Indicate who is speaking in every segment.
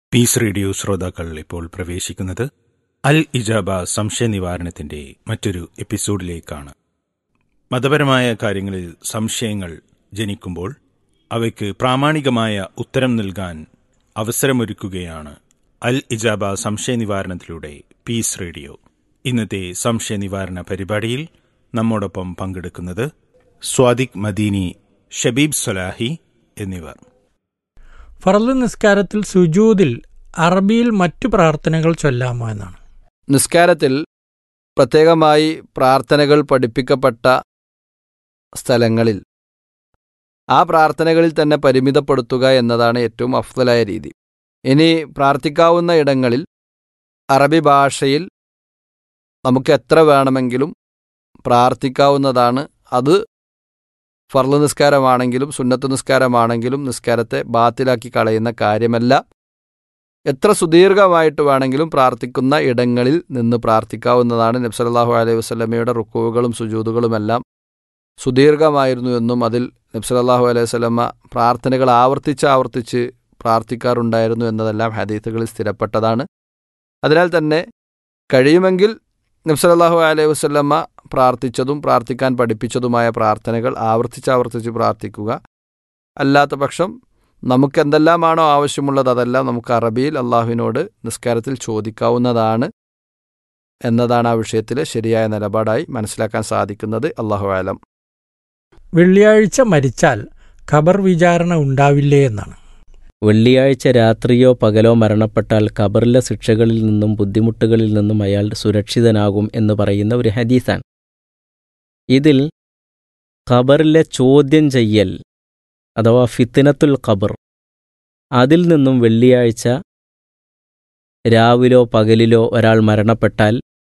Speaker 1: piece radio ശ്രോതാക്കൾ ഇപ്പോൾ പ്രവേശിക്കുന്നത് അൽ ഇജാബ സംശയ നിവാരണത്തിന്റെ മറ്റൊരു എപ്പിസോഡിലേക്കാണ് മതപരമായ കാര്യങ്ങളിൽ സംശയങ്ങൾ ജനിക്കുമ്പോൾ അവയ്ക്ക് പ്രാമാണികമായ ഉത്തരം നൽകാൻ അവസരമൊരുക്കുകയാണ് അൽ ഇജാബ സംശയ നിവാരണത്തിലൂടെ പീസ് റേഡിയോ ഇന്നത്തെ സംശയ നിവാരണ പരിപാടിയിൽ നമ്മോടൊപ്പം പങ്കെടുക്കുന്നത് സ്വാദിഖ് മദീനി ഷബീബ് സലാഹി എന്നിവർ
Speaker 2: ഫറല് നിസ്കാരത്തിൽ സുജൂദിൽ അറബിയിൽ മറ്റു പ്രാർത്ഥനകൾ ചൊല്ലാമോ എന്നാണ്
Speaker 3: നിസ്കാരത്തിൽ പ്രത്യേകമായി പ്രാർത്ഥനകൾ പഠിപ്പിക്കപ്പെട്ട സ്ഥലങ്ങളിൽ ആ പ്രാർത്ഥനകളിൽ തന്നെ പരിമിതപ്പെടുത്തുക എന്നതാണ് ഏറ്റവും അഫ്ദലായ രീതി ഇനി പ്രാർത്ഥിക്കാവുന്ന ഇടങ്ങളിൽ അറബി ഭാഷയിൽ നമുക്ക് എത്ര വേണമെങ്കിലും പ്രാർത്ഥിക്കാവുന്നതാണ് അത് ഫർള് നിസ്കാരമാണെങ്കിലും സുന്നത്ത് നിസ്കാരമാണെങ്കിലും നിസ്കാരത്തെ ബാത്തിലാക്കി കളയുന്ന കാര്യമല്ല എത്ര സുദീർഘമായിട്ട് വേണമെങ്കിലും പ്രാർത്ഥിക്കുന്ന ഇടങ്ങളിൽ നിന്ന് പ്രാർത്ഥിക്കാവുന്നതാണ് നബ്സലാഹു അലൈഹി വസ്ലമയുടെ റുക്കുവുകളും സുജൂതുകളുമെല്ലാം സുദീർഘമായിരുന്നു എന്നും അതിൽ നബ്സലാഹു അലൈഹി വസ്ലമ പ്രാർത്ഥനകൾ ആവർത്തിച്ച് ആവർത്തിച്ച് പ്രാർത്ഥിക്കാറുണ്ടായിരുന്നു എന്നതെല്ലാം ഹദീത്തുകളിൽ സ്ഥിരപ്പെട്ടതാണ് അതിനാൽ തന്നെ കഴിയുമെങ്കിൽ നബ്സലാഹു അലൈഹി വസ്ലമ്മ പ്രാർത്ഥിച്ചതും പ്രാർത്ഥിക്കാൻ പഠിപ്പിച്ചതുമായ പ്രാർത്ഥനകൾ ആവർത്തിച്ച് ആവർത്തിച്ച് പ്രാർത്ഥിക്കുക അല്ലാത്ത പക്ഷം നമുക്ക് എന്തെല്ലാമാണോ ആവശ്യമുള്ളത് അതെല്ലാം നമുക്ക് അറബിയിൽ അള്ളാഹുവിനോട് നിസ്കാരത്തിൽ ചോദിക്കാവുന്നതാണ് എന്നതാണ് ആ വിഷയത്തിലെ ശരിയായ നിലപാടായി മനസ്സിലാക്കാൻ സാധിക്കുന്നത് അള്ളാഹു ആലം
Speaker 2: വെള്ളിയാഴ്ച മരിച്ചാൽ ഖബർ വിചാരണ ഉണ്ടാവില്ലേ എന്നാണ്
Speaker 4: വെള്ളിയാഴ്ച രാത്രിയോ പകലോ മരണപ്പെട്ടാൽ ഖബറിലെ ശിക്ഷകളിൽ നിന്നും ബുദ്ധിമുട്ടുകളിൽ നിന്നും അയാൾ സുരക്ഷിതനാകും എന്ന് പറയുന്ന ഒരു ഹദീസാണ് ഇതിൽ ഖബറിലെ ചോദ്യം ചെയ്യൽ അഥവാ ഫിത്തിനത്തുൽ ഖബർ അതിൽ നിന്നും വെള്ളിയാഴ്ച രാവിലോ പകലിലോ ഒരാൾ മരണപ്പെട്ടാൽ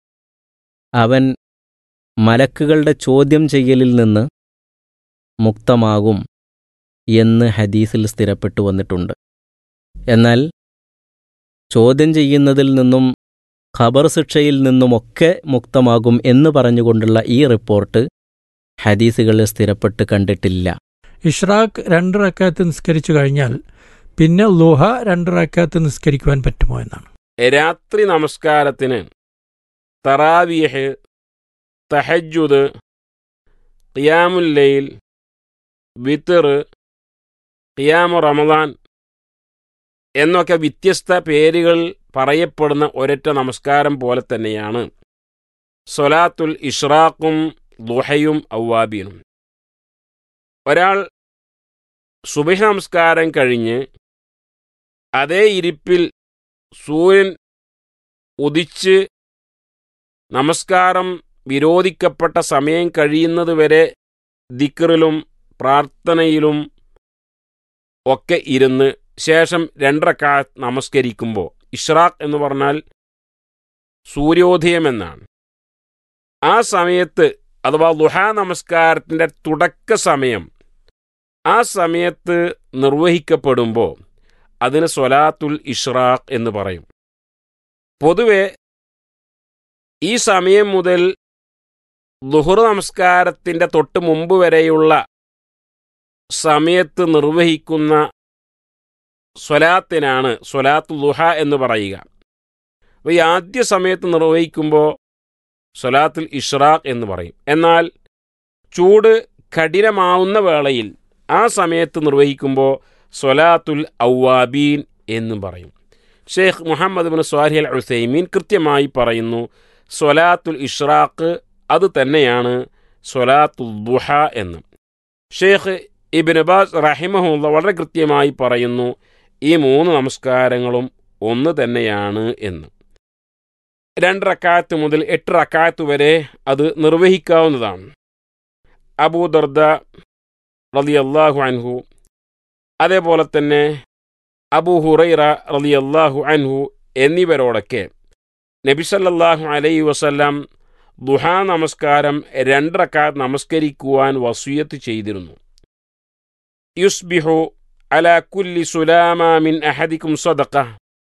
Speaker 4: അവൻ മലക്കുകളുടെ ചോദ്യം ചെയ്യലിൽ നിന്ന് മുക്തമാകും എന്ന് ഹദീസിൽ സ്ഥിരപ്പെട്ടു വന്നിട്ടുണ്ട് എന്നാൽ ചോദ്യം ചെയ്യുന്നതിൽ നിന്നും ഖബർ ശിക്ഷയിൽ നിന്നുമൊക്കെ മുക്തമാകും എന്ന് പറഞ്ഞുകൊണ്ടുള്ള ഈ റിപ്പോർട്ട് ഹദീസുകളിൽ സ്ഥിരപ്പെട്ട് കണ്ടിട്ടില്ല
Speaker 2: ഇഷ്റാഖ് രണ്ട് റക്കാത്ത് നിസ്കരിച്ചു കഴിഞ്ഞാൽ പിന്നെ ലുഹ രണ്ട് റക്കാത്ത് നിസ്കരിക്കുവാൻ പറ്റുമോ എന്നാണ്
Speaker 5: രാത്രി നമസ്കാരത്തിന് തറാവിയഹ് തഹജുദ് ഖിയാമുല്ലയിൽ വിത്തർ ഖിയാമു റമദാൻ എന്നൊക്കെ വ്യത്യസ്ത പേരുകൾ പറയപ്പെടുന്ന ഒരൊറ്റ നമസ്കാരം പോലെ തന്നെയാണ് സൊലാത്തുൽ ഇഷ്റാഖും ദുഹയും ഔവാബീനും ഒരാൾ സുബഹ നമസ്കാരം കഴിഞ്ഞ് അതേ ഇരിപ്പിൽ സൂര്യൻ ഉദിച്ച് നമസ്കാരം വിരോധിക്കപ്പെട്ട സമയം കഴിയുന്നതുവരെ ദിക്റിലും പ്രാർത്ഥനയിലും ഒക്കെ ഇരുന്ന് ശേഷം രണ്ടരക്കാ നമസ്കരിക്കുമ്പോൾ ഇഷ്റാഖ് എന്ന് പറഞ്ഞാൽ സൂര്യോദയം എന്നാണ് ആ സമയത്ത് അഥവാ ലുഹാ നമസ്കാരത്തിൻ്റെ തുടക്ക സമയം ആ സമയത്ത് നിർവഹിക്കപ്പെടുമ്പോൾ അതിന് സ്വലാത്തുൽ ഇഷ്റാഖ് എന്ന് പറയും പൊതുവെ ഈ സമയം മുതൽ ദുഹുർ നമസ്കാരത്തിൻ്റെ തൊട്ട് മുമ്പ് വരെയുള്ള സമയത്ത് നിർവഹിക്കുന്ന സ്വലാത്തിനാണ് സ്വലാത്തു ലുഹ എന്ന് പറയുക അപ്പോൾ ഈ ആദ്യ സമയത്ത് നിർവഹിക്കുമ്പോൾ സ്വലാത്തുൽ ഇഷ്റാഖ് എന്ന് പറയും എന്നാൽ ചൂട് കഠിനമാവുന്ന വേളയിൽ ആ സമയത്ത് നിർവഹിക്കുമ്പോൾ സ്വലാത്തുൽ ഔവാബീൻ എന്നും പറയും Sheikh Muhammad bin Swari al Uthaymeen കൃത്യമായി പറയുന്നു സ്വലാത്തുൽ ഇഷ്റാഖ് അത് തന്നെയാണ് സ്വലാത്തുൽ ദുഹ എന്ന് ഷെയ്ഖ് ഇബിൻ അബാസ് റഹിമഹുല്ല വളരെ കൃത്യമായി പറയുന്നു ഈ മൂന്ന് നമസ്കാരങ്ങളും ഒന്ന് തന്നെയാണ് എന്ന് രണ്ട് റക്കാത്ത് മുതൽ എട്ട് റക്കാത്ത് വരെ അത് നിർവഹിക്കാവുന്നതാണ് അബൂദർദ റളിയല്ലാഹു അൻഹു അതേപോലെ തന്നെ അബൂ ഹുറൈറ റളിയല്ലാഹു അൻഹു എന്നിവരോടൊക്കെ നബിസല്ലാഹു അലൈഹി വസല്ലാം ദുഹാ നമസ്കാരം രണ്ടറക്കാത്ത് നമസ്കരിക്കുവാൻ വസൂയത്ത് ചെയ്തിരുന്നു യുസ്ബിഹു അല കുല്ലി സുലാമ മിൻ അഹദിക്കും സദക്ക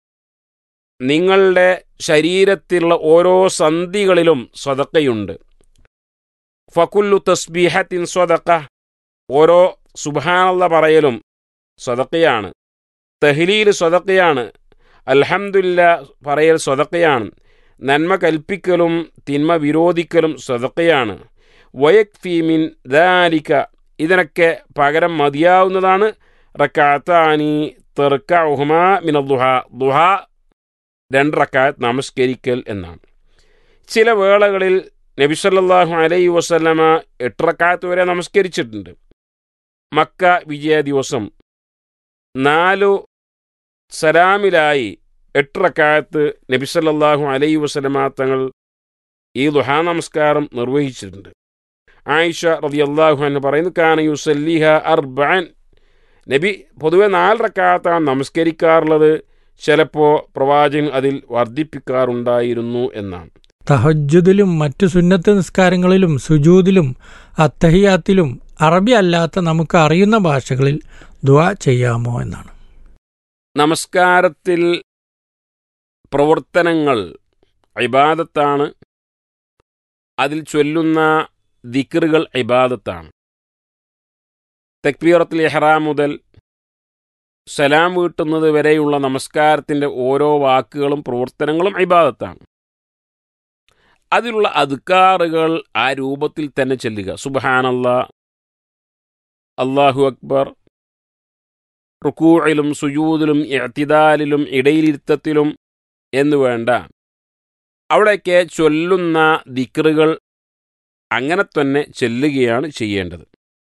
Speaker 5: നിങ്ങളുടെ ശരീരത്തിലുള്ള ഓരോ സന്ധികളിലും സ്വതക്കയുണ്ട് ഫക്കുല്ലു തസ്ബീഹത്തിൻ സ്വതക്ക ഓരോ സുബാനുള്ള പറയലും സ്വതക്കയാണ് തഹ്ലീൽ സ്വതക്കയാണ് അൽഹംദുലില്ല പറയൽ സ്വതക്കയാണ് നന്മ കൽപ്പിക്കലും തിന്മ വിരോധിക്കലും സ്വതക്കയാണ് വയക്ഫി മിൻ ദാലിക ഇതിനൊക്കെ പകരം മതിയാവുന്നതാണ് റക്കാത്താനി തെർക്കുഹുമ മിന ദുഹ ദുഹ രണ്ട് റക്കാത്ത് നമസ്കരിക്കൽ എന്നാണ് ചില വേളകളിൽ നബി സല്ലല്ലാഹു അലൈഹി വസല്ലമ എട്ട് റക്കാത്ത് വരെ നമസ്കരിച്ചിട്ടുണ്ട് മക്ക വിജയ ദിവസം നാലു സലാമിലായി എട്ട് റക്കാത്ത് നബി സല്ലല്ലാഹു അലൈഹി വസല്ലമ തങ്ങൾ ഈ ദുഹാ നമസ്കാരം നിർവഹിച്ചിട്ടുണ്ട് ആയിഷ റളിയല്ലാഹു അൻഹ പറയുന്നു കാന യുസല്ലിഹ അർബഅൻ നബി പൊതുവെ നാല് റക്കാത്താണ് നമസ്കരിക്കാറുള്ളത് ചിലപ്പോൾ പ്രവാചകൻ അതിൽ വർദ്ധിപ്പിക്കാറുണ്ടായിരുന്നു എന്നാണ്
Speaker 2: തഹജ്ജുദിലും മറ്റു സുന്നത്ത് നിസ്കാരങ്ങളിലും സുജൂദിലും അത്തഹിയാത്തിലും അറബി അല്ലാത്ത നമുക്ക് അറിയുന്ന ഭാഷകളിൽ ദുആ ചെയ്യാമോ എന്നാണ്
Speaker 5: നമസ്കാരത്തിൽ പ്രവർത്തനങ്ങൾ ഇബാദത്താണ് അതിൽ ചൊല്ലുന്ന ദിക്റുകൾ ഇബാദത്താണ് തക്ബീറത്തിൽ ഇഹ്റാം മുതൽ സലാം വീട്ടുന്നത് വരെയുള്ള നമസ്കാരത്തിൻ്റെ ഓരോ വാക്കുകളും പ്രവർത്തനങ്ങളും ഇബാദത്താണ് അതിലുള്ള അദ്കാറുകൾ ആ രൂപത്തിൽ തന്നെ ചെല്ലുക സുബഹാനല്ല അള്ളാഹു അക്ബർ റുക്കൂഴിലും സുജൂദിലും എത്തിദാലിലും ഇടയിലിരുത്തത്തിലും എന്ന് വേണ്ട അവിടെയൊക്കെ ചൊല്ലുന്ന ദിക്റുകൾ അങ്ങനെ തന്നെ ചെല്ലുകയാണ് ചെയ്യേണ്ടത്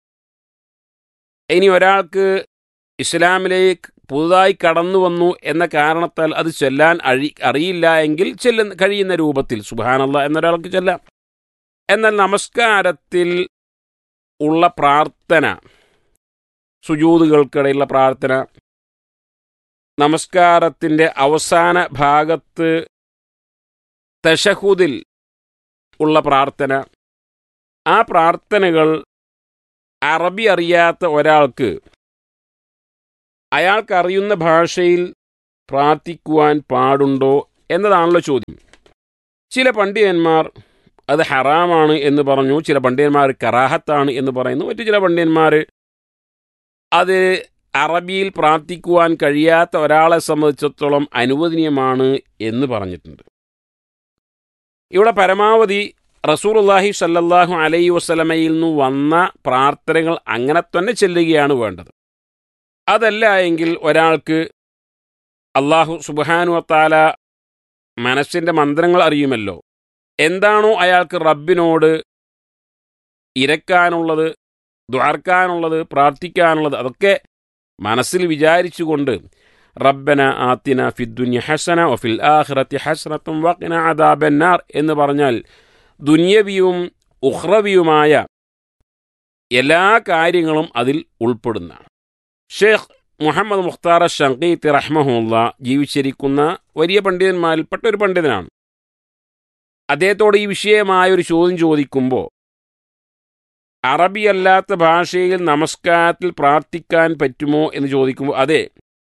Speaker 5: ഇനി ഒരാൾക്ക് ഇസ്ലാമിലേക്ക് പുതുതായി കടന്നു വന്നു എന്ന കാരണത്താൽ അത് ചെല്ലാൻ അഴി അറിയില്ല എങ്കിൽ ചെല്ലുന്ന കഴിയുന്ന രൂപത്തിൽ സുബാനല്ല എന്നൊരാൾക്ക് ചെല്ലാം എന്നാൽ നമസ്കാരത്തിൽ ഉള്ള പ്രാർത്ഥന സുജൂതുകൾക്കിടയിലുള്ള പ്രാർത്ഥന നമസ്കാരത്തിൻ്റെ അവസാന ഭാഗത്ത് തഷഹുദിൽ ഉള്ള പ്രാർത്ഥന ആ പ്രാർത്ഥനകൾ അറബി അറിയാത്ത ഒരാൾക്ക് അയാൾക്കറിയുന്ന ഭാഷയിൽ പ്രാർത്ഥിക്കുവാൻ പാടുണ്ടോ എന്നതാണല്ലോ ചോദ്യം ചില പണ്ഡിതന്മാർ അത് ഹറാമാണ് എന്ന് പറഞ്ഞു ചില പണ്ഡിതന്മാർ കറാഹത്താണ് എന്ന് പറയുന്നു മറ്റു ചില പണ്ഡിതന്മാർ അത് അറബിയിൽ പ്രാർത്ഥിക്കുവാൻ കഴിയാത്ത ഒരാളെ സംബന്ധിച്ചിടത്തോളം അനുവദനീയമാണ് എന്ന് പറഞ്ഞിട്ടുണ്ട് ഇവിടെ പരമാവധി റസൂറുല്ലാഹി സല്ലല്ലാഹു അലൈ വസ്ലമയിൽ നിന്ന് വന്ന പ്രാർത്ഥനകൾ അങ്ങനെ തന്നെ ചെല്ലുകയാണ് വേണ്ടത് അതല്ല എങ്കിൽ ഒരാൾക്ക് അള്ളാഹു സുബാനുവത്താല മനസ്സിൻ്റെ മന്ത്രങ്ങൾ അറിയുമല്ലോ എന്താണോ അയാൾക്ക് റബ്ബിനോട് ഇരക്കാനുള്ളത് ദ്വാർക്കാനുള്ളത് പ്രാർത്ഥിക്കാനുള്ളത് അതൊക്കെ മനസ്സിൽ വിചാരിച്ചുകൊണ്ട് റബ്ബന ആത്തിന ഫിദ്ദുന്യ ഹസന ഒഫിൽ ആഹ്റത്തി ഹസ്രത്തും വഖിന അദാബന്നാർ എന്ന് പറഞ്ഞാൽ ദുന്യവിയും ഉഹ്റവിയുമായ എല്ലാ കാര്യങ്ങളും അതിൽ ഉൾപ്പെടുന്നതാണ് ഷേഖ് മുഹമ്മദ് മുഖ്താർ ഷങ്കീത്ത് റഹ്മഹുല്ല ജീവിച്ചിരിക്കുന്ന വലിയ പണ്ഡിതന്മാരിൽപ്പെട്ട ഒരു പണ്ഡിതനാണ് അദ്ദേഹത്തോട് ഈ വിഷയമായ ഒരു ചോദ്യം ചോദിക്കുമ്പോൾ അറബിയല്ലാത്ത ഭാഷയിൽ നമസ്കാരത്തിൽ പ്രാർത്ഥിക്കാൻ പറ്റുമോ എന്ന് ചോദിക്കുമ്പോൾ അതെ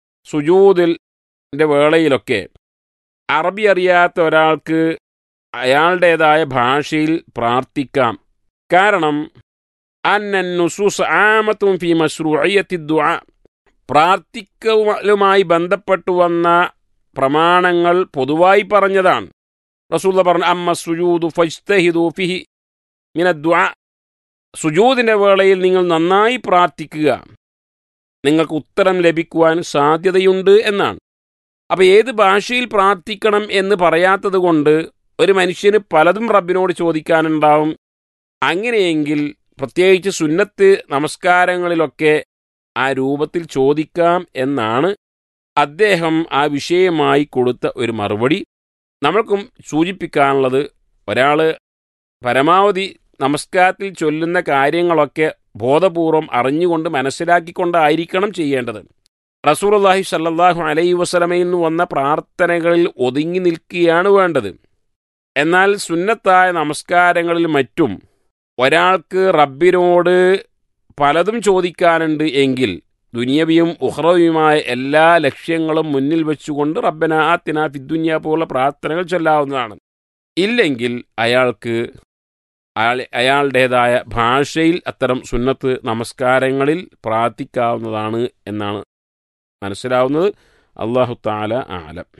Speaker 5: സുജൂദിൻ്റെ വേളയിലൊക്കെ അറബി അറിയാത്ത ഒരാൾക്ക് അയാളുടേതായ ഭാഷയിൽ പ്രാർത്ഥിക്കാം കാരണം അന്നുസൂസ് ആമത്തും ഫി മസ്രൂഅയ്യത്തി ദുആ പ്രാർത്ഥിക്കലുമായി ബന്ധപ്പെട്ടു വന്ന പ്രമാണങ്ങൾ പൊതുവായി പറഞ്ഞതാണ് റസൂല്ല പറഞ്ഞു അമ്മ സുജൂദു ഫജ്തഹിദു ഫിഹി മിന ദുആ സുജൂദിൻ്റെ വേളയിൽ നിങ്ങൾ നന്നായി പ്രാർത്ഥിക്കുക നിങ്ങൾക്ക് ഉത്തരം ലഭിക്കുവാൻ സാധ്യതയുണ്ട് എന്നാണ് അപ്പോൾ ഏത് ഭാഷയിൽ പ്രാർത്ഥിക്കണം എന്ന് പറയാത്തത് കൊണ്ട് ഒരു മനുഷ്യന് പലതും റബ്ബിനോട് ചോദിക്കാനുണ്ടാവും അങ്ങനെയെങ്കിൽ പ്രത്യേകിച്ച് സുന്നത്ത് നമസ്കാരങ്ങളിലൊക്കെ ആ രൂപത്തിൽ ചോദിക്കാം എന്നാണ് അദ്ദേഹം ആ വിഷയമായി കൊടുത്ത ഒരു മറുപടി നമ്മൾക്കും സൂചിപ്പിക്കാനുള്ളത് ഒരാൾ പരമാവധി നമസ്കാരത്തിൽ ചൊല്ലുന്ന കാര്യങ്ങളൊക്കെ ബോധപൂർവം അറിഞ്ഞുകൊണ്ട് മനസ്സിലാക്കിക്കൊണ്ടായിരിക്കണം ചെയ്യേണ്ടത് റസൂർല്ലാഹി സല്ലാഹു അലൈ വസ്ലമയിൽ നിന്ന് വന്ന പ്രാർത്ഥനകളിൽ ഒതുങ്ങി നിൽക്കുകയാണ് വേണ്ടത് എന്നാൽ സുന്നത്തായ നമസ്കാരങ്ങളിൽ മറ്റും ഒരാൾക്ക് റബ്ബിനോട് പലതും ചോദിക്കാനുണ്ട് എങ്കിൽ ദുനിയവിയും ഉഹ്റവിയുമായ എല്ലാ ലക്ഷ്യങ്ങളും മുന്നിൽ വെച്ചുകൊണ്ട് റബ്ബന ആത്തിന ഫിദ്ദുന്യ പോലുള്ള പ്രാർത്ഥനകൾ ചൊല്ലാവുന്നതാണ് ഇല്ലെങ്കിൽ അയാൾക്ക് അയാൾ അയാളുടേതായ ഭാഷയിൽ അത്തരം സുന്നത്ത് നമസ്കാരങ്ങളിൽ പ്രാർത്ഥിക്കാവുന്നതാണ് എന്നാണ് മനസ്സിലാവുന്നത് അള്ളാഹു താല ആലം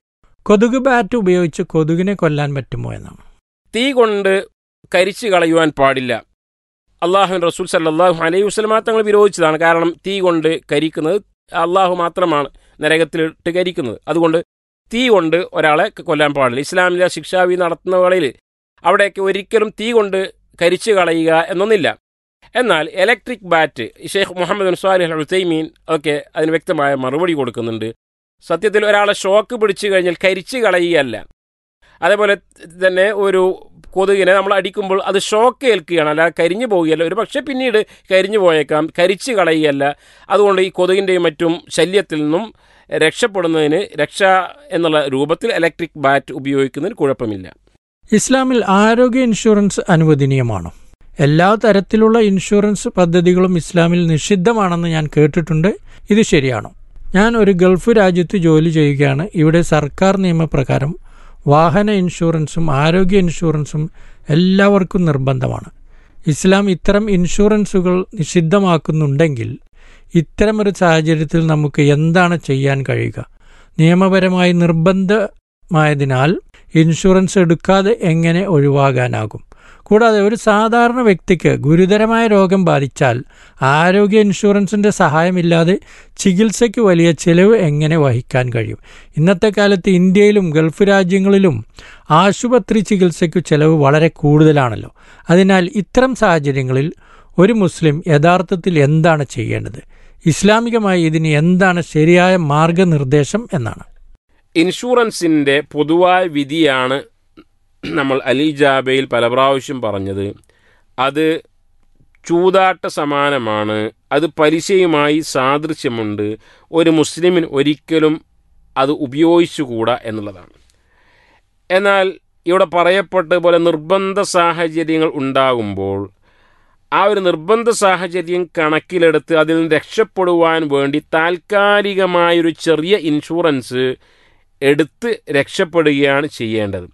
Speaker 2: കൊതുക് ബാറ്റ് ഉപയോഗിച്ച് കൊതുകിനെ കൊല്ലാൻ പറ്റുമോ എന്നാണ്
Speaker 5: തീ കൊണ്ട് കരിച്ചു കളയുവാൻ പാടില്ല അള്ളാഹു റസൂൽ സല്ലാഹു അലൈഹി വസ്ലമ തങ്ങൾ വിരോധിച്ചതാണ് കാരണം തീ കൊണ്ട് കരിക്കുന്നത് അള്ളാഹു മാത്രമാണ് നരകത്തിലിട്ട് കരിക്കുന്നത് അതുകൊണ്ട് തീ കൊണ്ട് ഒരാളെ കൊല്ലാൻ പാടില്ല ഇസ്ലാമിലെ ശിക്ഷാവി നടത്തുന്ന വേളയിൽ അവിടെയൊക്കെ ഒരിക്കലും തീ കൊണ്ട് കരിച്ചു കളയുക എന്നൊന്നില്ല എന്നാൽ electric bat Sheikh Muhammad bin Salih al Uthaymeen ഒക്കെ അതിന് വ്യക്തമായ മറുപടി കൊടുക്കുന്നുണ്ട് സത്യത്തിൽ ഒരാളെ ഷോക്ക് പിടിച്ചു കഴിഞ്ഞാൽ കരിച്ചു കളയുകയല്ല അതേപോലെ തന്നെ ഒരു കൊതുകിനെ നമ്മൾ അടിക്കുമ്പോൾ അത് ഷോക്ക് ഏൽക്കുകയാണ് അല്ലാതെ കരിഞ്ഞു പോവുകയല്ല ഒരു പക്ഷേ പിന്നീട് കരിഞ്ഞു പോയേക്കാം കരിച്ചു കളയുകയല്ല അതുകൊണ്ട് ഈ കൊതുകിൻ്റെയും മറ്റും ശല്യത്തിൽ നിന്നും രക്ഷപ്പെടുന്നതിന് രക്ഷ എന്നുള്ള രൂപത്തിൽ ഇലക്ട്രിക് ബാറ്റ് ഉപയോഗിക്കുന്നതിന് കുഴപ്പമില്ല
Speaker 2: ഇസ്ലാമിൽ ആരോഗ്യ ഇൻഷുറൻസ് അനുവദനീയമാണോ എല്ലാ തരത്തിലുള്ള ഇൻഷുറൻസ് പദ്ധതികളും ഇസ്ലാമിൽ നിഷിദ്ധമാണെന്ന് ഞാൻ കേട്ടിട്ടുണ്ട് ഇത് ശരിയാണോ ഞാൻ ഒരു ഗൾഫ് രാജ്യത്ത് ജോലി ചെയ്യുകയാണ് ഇവിടെ സർക്കാർ നിയമപ്രകാരം വാഹന ഇൻഷുറൻസും ആരോഗ്യ ഇൻഷുറൻസും എല്ലാവർക്കും നിർബന്ധമാണ് ഇസ്ലാം ഇത്തരം ഇൻഷുറൻസുകൾ നിഷിദ്ധമാക്കുന്നുണ്ടെങ്കിൽ ഇത്തരമൊരു സാഹചര്യത്തിൽ നമുക്ക് എന്താണ് ചെയ്യാൻ കഴിയുക നിയമപരമായി നിർബന്ധമായതിനാൽ ഇൻഷുറൻസ് എടുക്കാതെ എങ്ങനെ ഒഴിവാകാനാകും കൂടാതെ ഒരു സാധാരണ വ്യക്തിക്ക് ഗുരുതരമായ രോഗം ബാധിച്ചാൽ ആരോഗ്യ ഇൻഷുറൻസിന്റെ സഹായമില്ലാതെ ചികിത്സയ്ക്ക് വലിയ ചെലവ് എങ്ങനെ വഹിക്കാൻ കഴിയും ഇന്നത്തെ കാലത്ത് ഇന്ത്യയിലും ഗൾഫ് രാജ്യങ്ങളിലും ആശുപത്രി ചികിത്സയ്ക്ക് ചെലവ് വളരെ കൂടുതലാണല്ലോ അതിനാൽ ഇത്തരം സാഹചര്യങ്ങളിൽ ഒരു മുസ്ലിം യഥാർത്ഥത്തിൽ എന്താണ് ചെയ്യേണ്ടത് ഇസ്ലാമികമായി ഇതിന് എന്താണ് ശരിയായ മാർഗനിർദ്ദേശം എന്നാണ്
Speaker 5: ഇൻഷുറൻസിൻ്റെ പൊതുവായ വിധിയാണ് നമ്മൾ അലി ജാബയിൽ പല പ്രാവശ്യം പറഞ്ഞത് അത് ചൂതാട്ട സമാനമാണ് അത് പലിശയുമായി സാദൃശ്യമുണ്ട് ഒരു മുസ്ലിമിന് ഒരിക്കലും അത് ഉപയോഗിച്ചുകൂടാ എന്നുള്ളതാണ് എന്നാൽ ഇവിടെ പറയപ്പെട്ടതുപോലെ നിർബന്ധ സാഹചര്യങ്ങൾ ഉണ്ടാകുമ്പോൾ ആ ഒരു നിർബന്ധ സാഹചര്യം കണക്കിലെടുത്ത് അതിൽ നിന്ന് രക്ഷപ്പെടുവാൻ വേണ്ടി താൽക്കാലികമായൊരു ചെറിയ ഇൻഷുറൻസ് എടുത്ത് രക്ഷപ്പെടുകയാണ് ചെയ്യേണ്ടത്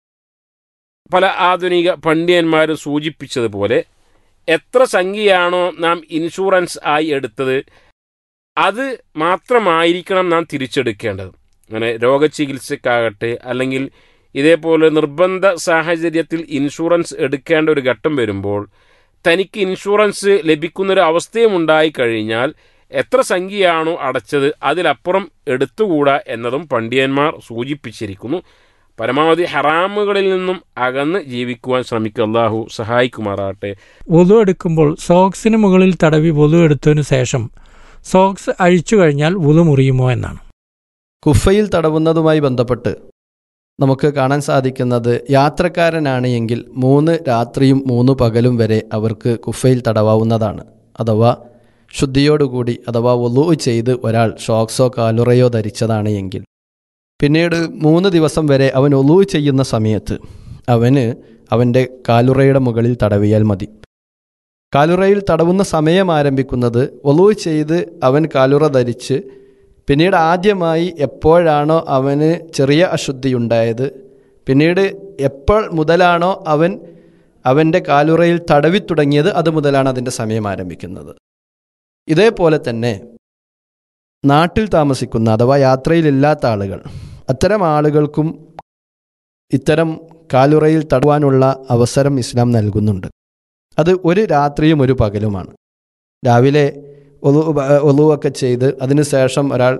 Speaker 5: പല ആധുനിക പണ്ഡിതന്മാരും സൂചിപ്പിച്ചതുപോലെ എത്ര സംഖ്യയാണോ നാം ഇൻഷുറൻസ് ആയി എടുത്തത് അത് മാത്രമായിരിക്കണം നാം തിരിച്ചെടുക്കേണ്ടത് അങ്ങനെ രോഗചികിത്സക്കാകട്ടെ അല്ലെങ്കിൽ ഇതേപോലെ നിർബന്ധ സാഹചര്യത്തിൽ ഇൻഷുറൻസ് എടുക്കേണ്ട ഒരു ഘട്ടം വരുമ്പോൾ തനിക്ക് ഇൻഷുറൻസ് ലഭിക്കുന്നൊരു അവസ്ഥയും ഉണ്ടായി കഴിഞ്ഞാൽ എത്ര സംഖ്യയാണോ അടച്ചത് അതിലപ്പുറം എടുത്തുകൂടാ എന്നതും പണ്ഡിതന്മാർ സൂചിപ്പിച്ചിരിക്കുന്നു പരമാവധി ഹറാമുകളിൽ നിന്നും അകന്ന് ജീവിക്കുവാൻ ശ്രമിക്കുക അള്ളാഹു സഹായിക്കുമാറാട്ടെ
Speaker 2: വധു എടുക്കുമ്പോൾ സോക്സിന് മുകളിൽ തടവി വധു എടുത്തതിനു ശേഷം സോക്സ് അഴിച്ചു കഴിഞ്ഞാൽ വുതു മുറിയുമോ എന്നാണ്
Speaker 3: കുഫയിൽ തടവുന്നതുമായി ബന്ധപ്പെട്ട് നമുക്ക് കാണാൻ സാധിക്കുന്നത് യാത്രക്കാരനാണ് എങ്കിൽ മൂന്ന് രാത്രിയും മൂന്ന് പകലും വരെ അവർക്ക് കുഫയിൽ തടവാവുന്നതാണ് അഥവാ ശുദ്ധിയോടുകൂടി അഥവാ ഒലു ചെയ്ത് ഒരാൾ ഷോക്സോ കാലുറയോ ധരിച്ചതാണ് എങ്കിൽ പിന്നീട് മൂന്ന് ദിവസം വരെ അവൻ ഒലു ചെയ്യുന്ന സമയത്ത് അവന് അവൻ്റെ കാലുറയുടെ മുകളിൽ തടവിയാൽ മതി കാലുറയിൽ തടവുന്ന സമയം ആരംഭിക്കുന്നത് ഒലു ചെയ്ത് അവൻ കാലുറ ധരിച്ച് പിന്നീട് ആദ്യമായി എപ്പോഴാണോ അവന് ചെറിയ അശുദ്ധിയുണ്ടായത് പിന്നീട് എപ്പോൾ മുതലാണോ അവൻ അവൻ്റെ കാലുറയിൽ തടവി തുടങ്ങിയത് അത് മുതലാണ് അതിൻ്റെ സമയം ആരംഭിക്കുന്നത് ഇതേപോലെ തന്നെ നാട്ടിൽ താമസിക്കുന്ന അഥവാ യാത്രയിലില്ലാത്ത ആളുകൾ അത്തരം ആളുകൾക്കും ഇത്തരം കാലുറയിൽ തടവാനുള്ള അവസരം ഇസ്ലാം നൽകുന്നുണ്ട് അത് ഒരു രാത്രിയും ഒരു പകലുമാണ് രാവിലെ ഒലു ഒലുവൊക്കെ ചെയ്ത് അതിനുശേഷം ഒരാൾ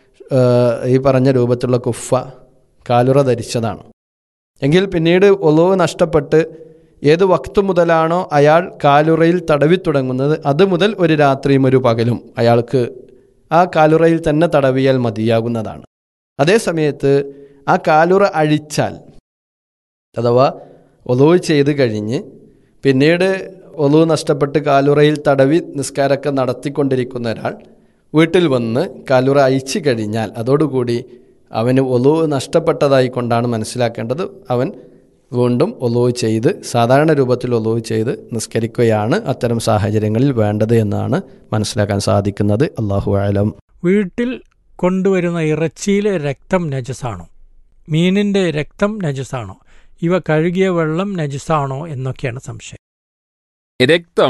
Speaker 3: ഈ പറഞ്ഞ രൂപത്തിലുള്ള കുഫ കാലുറ ധരിച്ചതാണ് എങ്കിൽ പിന്നീട് ഒലുവ് നഷ്ടപ്പെട്ട് ഏത് വക്തു മുതലാണോ അയാൾ കാലുറയിൽ തടവി തുടങ്ങുന്നത് അത് മുതൽ ഒരു രാത്രിയും ഒരു പകലും അയാൾക്ക് ആ കാലുറയിൽ തന്നെ തടവിയാൽ മതിയാകുന്നതാണ് അതേ സമയത്ത് ആ കാലുറ അഴിച്ചാൽ അഥവാ ഒലുവ് ചെയ്ത് കഴിഞ്ഞ് പിന്നീട് ഒലു നഷ്ടപ്പെട്ട് കാലുറയിൽ തടവി നിസ്കാരമൊക്കെ നടത്തിക്കൊണ്ടിരിക്കുന്ന ഒരാൾ വീട്ടിൽ വന്ന് കാലുറ അയച്ചു കഴിഞ്ഞാൽ അതോടുകൂടി അവന് ഒലു നഷ്ടപ്പെട്ടതായി കൊണ്ടാണ് മനസ്സിലാക്കേണ്ടത് അവൻ വീണ്ടും ഒലു ചെയ്ത് സാധാരണ രൂപത്തിൽ ഒലു ചെയ്ത് നിസ്കരിക്കുകയാണ് അത്തരം സാഹചര്യങ്ങളിൽ വേണ്ടത് എന്നാണ് മനസ്സിലാക്കാൻ സാധിക്കുന്നത് അള്ളാഹു ആലം
Speaker 2: വീട്ടിൽ കൊണ്ടുവരുന്ന ഇറച്ചിയിലെ രക്തം നജസാണോ മീനിൻ്റെ രക്തം നജസാണോ ഇവ കഴുകിയ വെള്ളം നജസാണോ എന്നൊക്കെയാണ് സംശയം
Speaker 5: രക്തം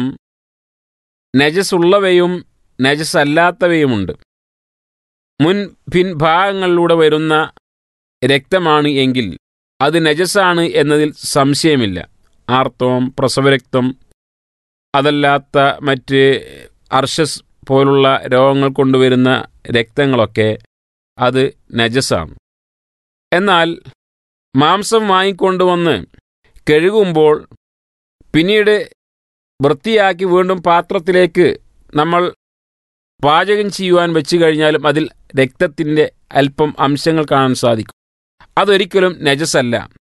Speaker 5: നജസുള്ളവയും നജസല്ലാത്തവയുമുണ്ട് മുൻ പിൻഭാഗങ്ങളിലൂടെ വരുന്ന രക്തമാണ് എങ്കിൽ അത് നജസാണ് എന്നതിൽ സംശയമില്ല ആർത്തവം പ്രസവരക്തം അതല്ലാത്ത മറ്റ് അർഷസ് പോലുള്ള രോഗങ്ങൾ കൊണ്ടുവരുന്ന രക്തങ്ങളൊക്കെ അത് നജസാണ് എന്നാൽ മാംസം വാങ്ങിക്കൊണ്ടുവന്ന് കഴുകുമ്പോൾ പിന്നീട് വൃത്തിയാക്കി വീണ്ടും പാത്രത്തിലേക്ക് നമ്മൾ പാചകം ചെയ്യുവാൻ വെച്ച് കഴിഞ്ഞാലും അതിൽ രക്തത്തിൻ്റെ അല്പം അംശങ്ങൾ കാണാൻ സാധിക്കും അതൊരിക്കലും നജസല്ല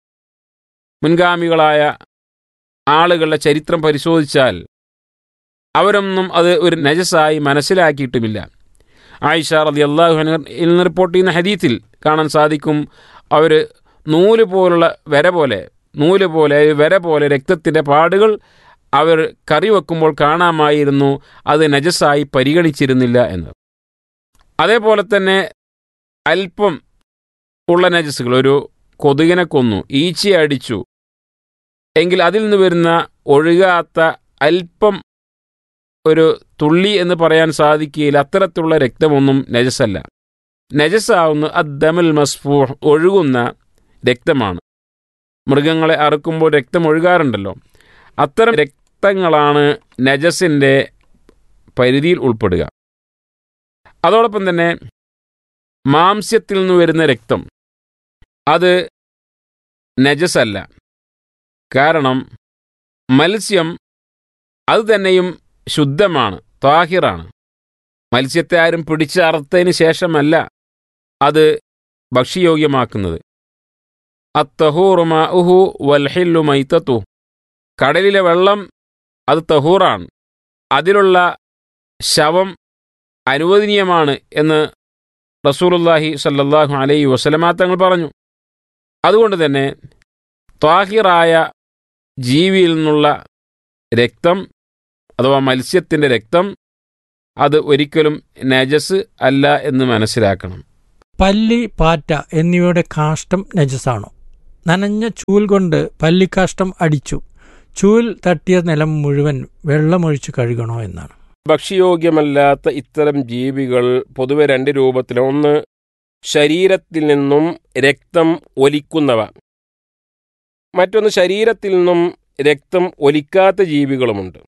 Speaker 5: മുൻഗാമികളായ ആളുകളുടെ ചരിത്രം പരിശോധിച്ചാൽ അവരൊന്നും അത് ഒരു നജസായി മനസ്സിലാക്കിയിട്ടുമില്ല ആയിഷ റതി അള്ളാഹു ഇന്ന് റിപ്പോർട്ട് ചെയ്യുന്ന ഹദീത്തിൽ കാണാൻ സാധിക്കും അവർ നൂല് പോലുള്ള വര പോലെ നൂല് പോലെ വര പോലെ രക്തത്തിൻ്റെ പാടുകൾ അവർ കറി വെക്കുമ്പോൾ കാണാമായിരുന്നു അത് നജസായി പരിഗണിച്ചിരുന്നില്ല എന്ന് അതേപോലെ തന്നെ അല്പം ഉള്ള നജസ്സുകൾ ഒരു കൊതുകിനെ കൊന്നു ഈച്ചയെ അടിച്ചു എങ്കിൽ അതിൽ നിന്ന് വരുന്ന ഒഴുകാത്ത അല്പം ഒരു തുള്ളി എന്ന് പറയാൻ സാധിക്കുകയില്ല അത്തരത്തിലുള്ള രക്തമൊന്നും നജസല്ല നജസാവുന്ന അദ്ദമൽ മസ്ഫൂഹ് ഒഴുകുന്ന രക്തമാണ് മൃഗങ്ങളെ അറുക്കുമ്പോൾ രക്തം ഒഴുകാറുണ്ടല്ലോ അത്തരം രക്തങ്ങളാണ് നജസിൻ്റെ പരിധിയിൽ ഉൾപ്പെടുക അതോടൊപ്പം തന്നെ മാംസ്യത്തിൽ നിന്ന് വരുന്ന രക്തം അത് നജസല്ല കാരണം മത്സ്യം അത് തന്നെയും ശുദ്ധമാണ് താഹിറാണ് മത്സ്യത്തെ ആരും പിടിച്ചറുത്തതിന് ശേഷമല്ല അത് ഭക്ഷ്യയോഗ്യമാക്കുന്നത് അത്തഹൂറുമ ഉഹു വൽഹില്ലു മൈത്തത്തു കടലിലെ വെള്ളം അത് തഹൂറാണ് അതിലുള്ള ശവം അനുവദനീയമാണ് എന്ന് റസൂലുല്ലാഹി സല്ലല്ലാഹു അലൈഹി വസലമാ തങ്ങൾ പറഞ്ഞു അതുകൊണ്ട് തന്നെ ത്വാഹിറായ ജീവിയിൽ നിന്നുള്ള രക്തം അഥവാ മത്സ്യത്തിൻ്റെ രക്തം അത് ഒരിക്കലും നജസ് അല്ല എന്ന് മനസ്സിലാക്കണം
Speaker 2: പല്ലി പാറ്റ എന്നിവയുടെ കാഷ്ടം നജസാണോ നനഞ്ഞ ചൂൽ കൊണ്ട് പല്ലിക്കാഷ്ടം അടിച്ചു ചൂൽ തട്ടിയ നിലം മുഴുവൻ വെള്ളമൊഴിച്ച് കഴുകണോ എന്നാണ്
Speaker 5: ഭക്ഷ്യയോഗ്യമല്ലാത്ത ഇത്തരം ജീവികൾ പൊതുവെ രണ്ട് രൂപത്തിൽ ഒന്ന് ശരീരത്തിൽ നിന്നും രക്തം ഒലിക്കുന്നവ മറ്റൊന്ന് ശരീരത്തിൽ നിന്നും രക്തം ഒലിക്കാത്ത ജീവികളുമുണ്ട്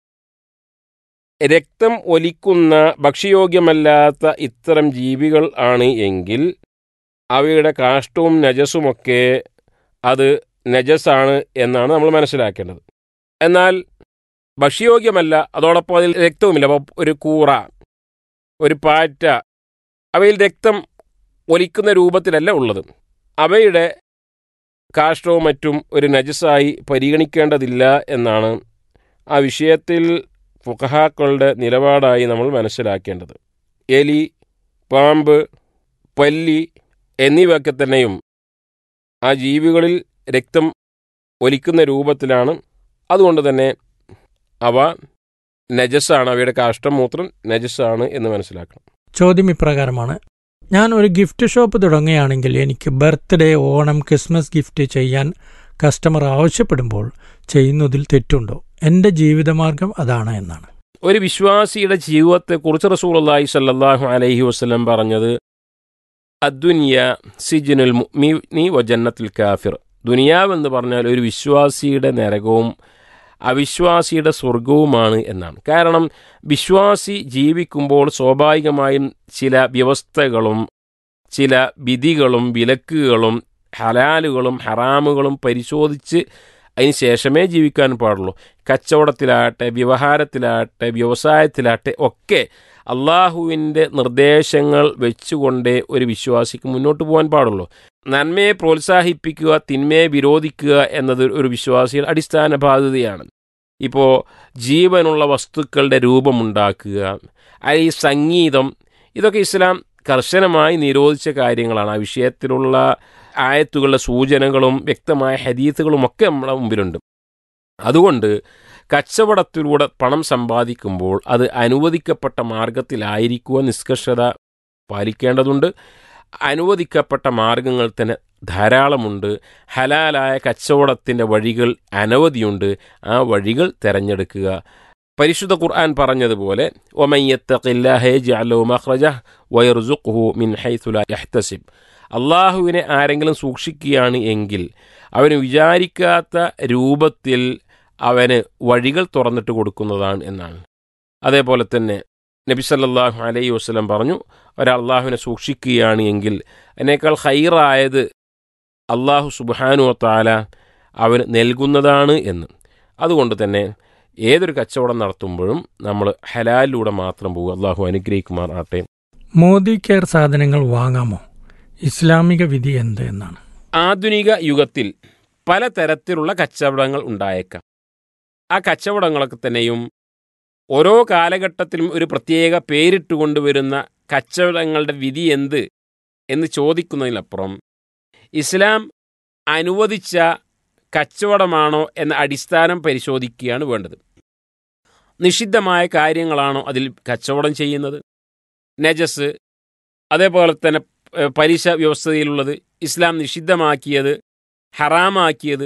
Speaker 5: രക്തം ഒലിക്കുന്ന ഭക്ഷ്യയോഗ്യമല്ലാത്ത ഇത്തരം ജീവികൾ ആണ് എങ്കിൽ അവയുടെ കാഷ്ടവും നജസുമൊക്കെ അത് നജസാണ് എന്നാണ് നമ്മൾ മനസ്സിലാക്കേണ്ടത് എന്നാൽ ഭക്ഷ്യയോഗ്യമല്ല അതോടൊപ്പം അതിൽ രക്തവുമില്ല അപ്പോൾ ഒരു കൂറ ഒരു പാറ്റ അവയിൽ രക്തം ഒലിക്കുന്ന രൂപത്തിലല്ല ഉള്ളത് അവയുടെ കാഷ്ടവും മറ്റും ഒരു നജസായി പരിഗണിക്കേണ്ടതില്ല എന്നാണ് ആ വിഷയത്തിൽ ഫുഖഹാക്കളുടെ നിലപാടായി നമ്മൾ മനസ്സിലാക്കേണ്ടത് എലി പാമ്പ് പല്ലി എന്നിവയൊക്കെ തന്നെയും ആ ജീവികളിൽ രക്തം ഒലിക്കുന്ന രൂപത്തിലാണ് അതുകൊണ്ട് തന്നെ അവ നജസ്സാണ് അവയുടെ കാഷ്ടം മൂത്രം നജസ്സാണ് എന്ന് മനസ്സിലാക്കണം
Speaker 2: ചോദ്യം ഇപ്രകാരമാണ് ഞാൻ ഒരു ഗിഫ്റ്റ് ഷോപ്പ് തുടങ്ങുകയാണെങ്കിൽ എനിക്ക് ബർത്ത്ഡേ ഓണം ക്രിസ്മസ് ഗിഫ്റ്റ് ചെയ്യാൻ കസ്റ്റമർ ആവശ്യപ്പെടുമ്പോൾ ചെയ്യുന്നതിൽ തെറ്റുണ്ടോ എൻ്റെ ജീവിതമാർഗം അതാണ് എന്നാണ്
Speaker 5: ഒരു വിശ്വാസിയുടെ ജീവിതത്തെക്കുറിച്ച് റസൂലുള്ളാഹി സല്ലല്ലാഹു അലൈഹി വസല്ലം പറഞ്ഞത് അദ്ദുനിയ സിജനുൽ മുഅ്മിനി വജന്നത്തുൽ കാഫിർ ദുനിയാവെന്ന് പറഞ്ഞാൽ ഒരു വിശ്വാസിയുടെ നരകവും അവിശ്വാസിയുടെ സ്വർഗവുമാണ് എന്നാണ് കാരണം വിശ്വാസി ജീവിക്കുമ്പോൾ സ്വാഭാവികമായും ചില വ്യവസ്ഥകളും ചില വിധികളും വിലക്കുകളും ഹലാലുകളും ഹറാമുകളും പരിശോധിച്ച് അതിന് ശേഷമേ ജീവിക്കാൻ പാടുള്ളൂ കച്ചവടത്തിലാകട്ടെ വ്യവഹാരത്തിലാകട്ടെ വ്യവസായത്തിലാകട്ടെ ഒക്കെ അള്ളാഹുവിൻ്റെ നിർദ്ദേശങ്ങൾ വെച്ചുകൊണ്ടേ ഒരു വിശ്വാസിക്ക് മുന്നോട്ട് പോകാൻ പാടുള്ളൂ നന്മയെ പ്രോത്സാഹിപ്പിക്കുക തിന്മയെ വിരോധിക്കുക എന്നത് ഒരു വിശ്വാസിയുടെ അടിസ്ഥാന ബാധ്യതയാണ് ഇപ്പോൾ ജീവനുള്ള വസ്തുക്കളുടെ രൂപമുണ്ടാക്കുക ഈ സംഗീതം ഇതൊക്കെ ഇസ്ലാം കർശനമായി നിരോധിച്ച കാര്യങ്ങളാണ് ആ വിഷയത്തിലുള്ള ആയത്തുകളുടെ സൂചനകളും വ്യക്തമായ ഹദീത്തുകളും ഒക്കെ നമ്മുടെ മുമ്പിലുണ്ട് അതുകൊണ്ട് കച്ചവടത്തിലൂടെ പണം സമ്പാദിക്കുമ്പോൾ അത് അനുവദിക്കപ്പെട്ട മാർഗത്തിലായിരിക്കുക നിഷ്കർഷത പാലിക്കേണ്ടതുണ്ട് അനുവദിക്കപ്പെട്ട മാർഗങ്ങൾ തന്നെ ധാരാളമുണ്ട് ഹലാലായ കച്ചവടത്തിൻ്റെ വഴികൾ അനവധിയുണ്ട് ആ വഴികൾ തിരഞ്ഞെടുക്കുക പരിശുദ്ധ ഖുർആൻ പറഞ്ഞതുപോലെ മിൻ ഹൈത്തു ലാ യഹ്തസിബ് അള്ളാഹുവിനെ ആരെങ്കിലും സൂക്ഷിക്കുകയാണ് എങ്കിൽ അവന് വിചാരിക്കാത്ത രൂപത്തിൽ അവന് വഴികൾ തുറന്നിട്ട് കൊടുക്കുന്നതാണ് എന്നാണ് അതേപോലെ തന്നെ നബി സല്ലല്ലാഹു അലൈഹി വസ്ലം പറഞ്ഞു ഒരാൾ അള്ളാഹുവിനെ സൂക്ഷിക്കുകയാണ് എങ്കിൽ അതിനേക്കാൾ ഹൈറായത് അള്ളാഹു സുബാനു താല അവന് നൽകുന്നതാണ് എന്ന് അതുകൊണ്ട് തന്നെ ഏതൊരു കച്ചവടം നടത്തുമ്പോഴും നമ്മൾ ഹലാലിലൂടെ മാത്രം പോകുക അള്ളാഹു അനുഗ്രഹിക്കുമാർ ആട്ടെ
Speaker 2: മോദി കെയർ സാധനങ്ങൾ വാങ്ങാമോ ഇസ്ലാമിക വിധി എന്ത് എന്നാണ്
Speaker 5: ആധുനിക യുഗത്തിൽ പലതരത്തിലുള്ള കച്ചവടങ്ങൾ ഉണ്ടായേക്കാം ആ കച്ചവടങ്ങളൊക്കെ തന്നെയും ഓരോ കാലഘട്ടത്തിലും ഒരു പ്രത്യേക പേരിട്ട് കൊണ്ടുവരുന്ന കച്ചവടങ്ങളുടെ വിധി എന്ത് എന്ന് ചോദിക്കുന്നതിനപ്പുറം ഇസ്ലാം അനുവദിച്ച കച്ചവടമാണോ എന്ന അടിസ്ഥാനം പരിശോധിക്കുകയാണ് വേണ്ടത് നിഷിദ്ധമായ കാര്യങ്ങളാണോ അതിൽ കച്ചവടം ചെയ്യുന്നത് നജസ് അതേപോലെ തന്നെ ഏഹ്, പലിശ വ്യവസ്ഥയിലുള്ളത് ഇസ്ലാം നിഷിദ്ധമാക്കിയത് ഹറാമാക്കിയത്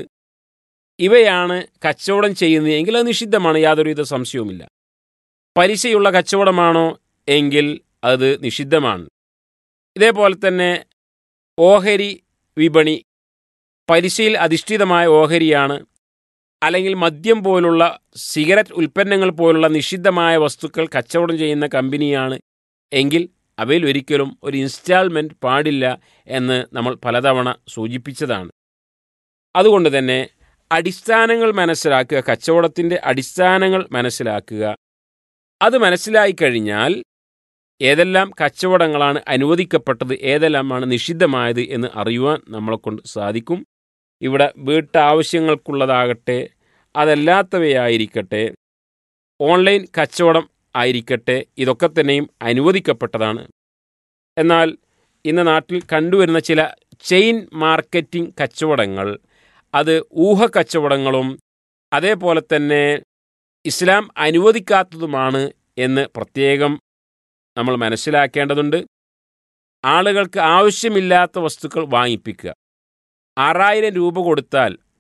Speaker 5: ഇവയാണ് കച്ചവടം ചെയ്യുന്നതെങ്കിൽ അത് നിഷിദ്ധമാണ് യാതൊരുവിധ സംശയവുമില്ല പലിശയുള്ള കച്ചവടമാണോ എങ്കിൽ അത് നിഷിദ്ധമാണ് ഇതേപോലെ തന്നെ ഓഹരി വിപണി പലിശയിൽ അധിഷ്ഠിതമായ ഓഹരിയാണ് അല്ലെങ്കിൽ മദ്യം പോലുള്ള സിഗരറ്റ് ഉൽപ്പന്നങ്ങൾ പോലുള്ള നിഷിദ്ധമായ വസ്തുക്കൾ കച്ചവടം ചെയ്യുന്ന കമ്പനിയാണ് എങ്കിൽ അവയിൽ ഒരിക്കലും ഒരു ഇൻസ്റ്റാൾമെൻറ്റ് പാടില്ല എന്ന് നമ്മൾ പലതവണ സൂചിപ്പിച്ചതാണ് അതുകൊണ്ട് തന്നെ അടിസ്ഥാനങ്ങൾ മനസ്സിലാക്കുക കച്ചവടത്തിൻ്റെ അടിസ്ഥാനങ്ങൾ മനസ്സിലാക്കുക അത് മനസ്സിലായി കഴിഞ്ഞാൽ ഏതെല്ലാം കച്ചവടങ്ങളാണ് അനുവദിക്കപ്പെട്ടത് ഏതെല്ലാമാണ് നിഷിദ്ധമായത് എന്ന് അറിയുവാൻ നമ്മളെ കൊണ്ട് സാധിക്കും ഇവിടെ വീട്ടാവശ്യങ്ങൾക്കുള്ളതാകട്ടെ അതല്ലാത്തവയായിരിക്കട്ടെ ഓൺലൈൻ കച്ചവടം ആയിരിക്കട്ടെ ഇതൊക്കെ തന്നെയും അനുവദിക്കപ്പെട്ടതാണ് എന്നാൽ ഇന്ന് നാട്ടിൽ കണ്ടുവരുന്ന ചില ചെയിൻ മാർക്കറ്റിംഗ് കച്ചവടങ്ങൾ അത് ഊഹ കച്ചവടങ്ങളും അതേപോലെ തന്നെ ഇസ്ലാം അനുവദിക്കാത്തതുമാണ് എന്ന് പ്രത്യേകം നമ്മൾ മനസ്സിലാക്കേണ്ടതുണ്ട് ആളുകൾക്ക് ആവശ്യമില്ലാത്ത വസ്തുക്കൾ വാങ്ങിപ്പിക്കുക ആറായിരം രൂപ കൊടുത്താൽ